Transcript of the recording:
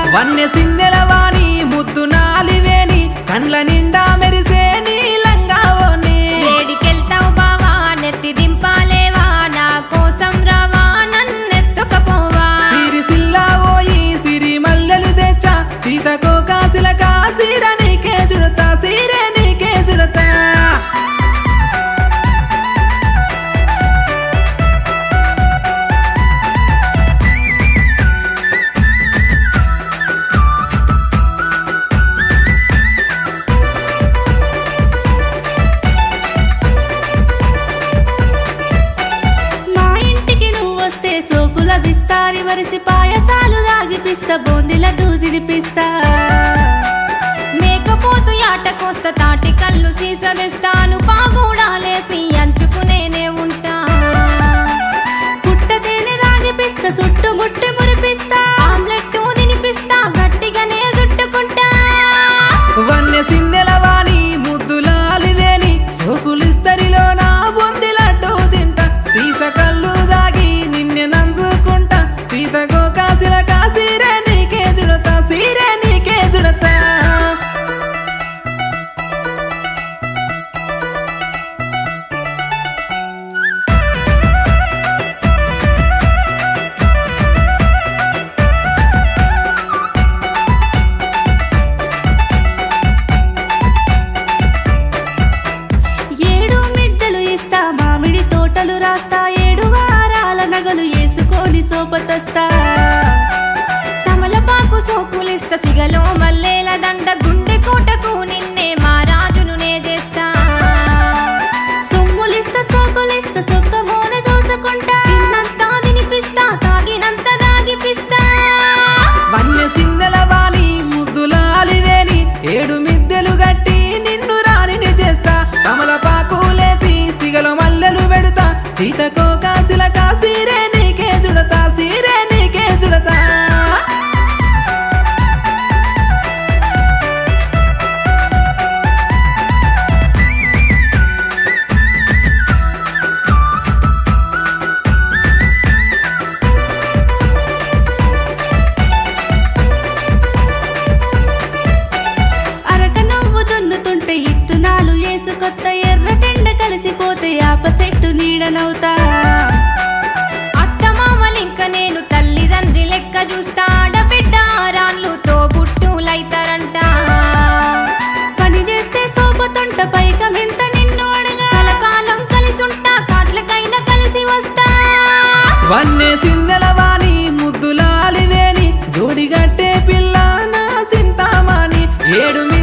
వన్య సిన్నెలవాణి ముద్దు నాలివేని కండ్ల నిండా మెరిసే నీలంగా ఓని ఏడికెళ్తావు బావా నెత్తి దింపాలేవా నా కోసం రావా నన్నెత్తుకపోవా సిరిసిల్లా ఓయి సిరి మల్లెలు తెచ్చా సీతకో కాసిల కాసిర నీకే చుడతా సీరే నీకే చుడతా మా ఇంటికి నువ్వు వస్తే సోకుల బిస్తారి వరిసి పాయసాలు దాగిపిస్తా బోందిల తినిపిస్తా మేకపోతు యాటకొస్త తాటి కళ్ళు సీసనిస్తాను పాగూడాలేసి అంచుకునేనే ఉంటా పుట్టతేనె రాగిపిస్తా చుట్టుముట్టి మురిపిస్తా ఆమ్లెట్ తినిపిస్తా గట్టిగానే చుట్టుకుంటా వన్య సిన్నెలవాణి ముద్దులాలివేని సోకులిస్తరిలో నా బొందిలడ్డు తింటా సీస కళ్ళు దాగి నిన్నే నంజుకుంటా సీతకో కాసిల కాసిరే నీకే చుడతా సీరే నీకే చుడతా ఏడు మిద్దెలు ఇస్తా మామిడి తోటలు రాస్తా ఏడు వారాల నగలు వేసుకొని సోపతస్తా తమలపాకు సోకులిస్త సిగలో మల్లేల దండ గుండె కోటకు నిన్నే మా రాజును నే చేస్తా సొమ్ములిస్తా సోకులిస్తా సొక్క మోన చూసుకుంటా తిన్నంత తినిపిస్తా తాగినంత దాగిపిస్తా వన్య సిన్నెలవాణి ముద్దులాలివేని ఏడు మిద్దెలు గట్టి నిన్ను రాణిని చేస్తా కమలపాకులేసి సిగలో మల్లెలు పెడతా సీతకో కాసిల కాసిరే నీకే చుడతా సీరే నీకే చుడతా అరక నవ్వు దున్నుతుంటే ఇత్తునాలు వేసుకొత్త ఎర్ర టెండ కలిసిపోతే ఆప చెట్టు నీడనవుతా అత్తమామలింక నేను తల్లిదండ్రి లెక్క చూస్తా ఆడబిడ్డ రాన్లు తోబుట్టులైతారంట పని చేస్తే సోపతుంట పైక మెంత నిన్ను అడగా కలకాలం కలిసుంటా కాట్లకైనా కలిసి వస్తా వన్నే సిన్నెలవాణి ముద్దులాలివేని జోడిగట్టే పిల్ల నా సింతామాని ఏడు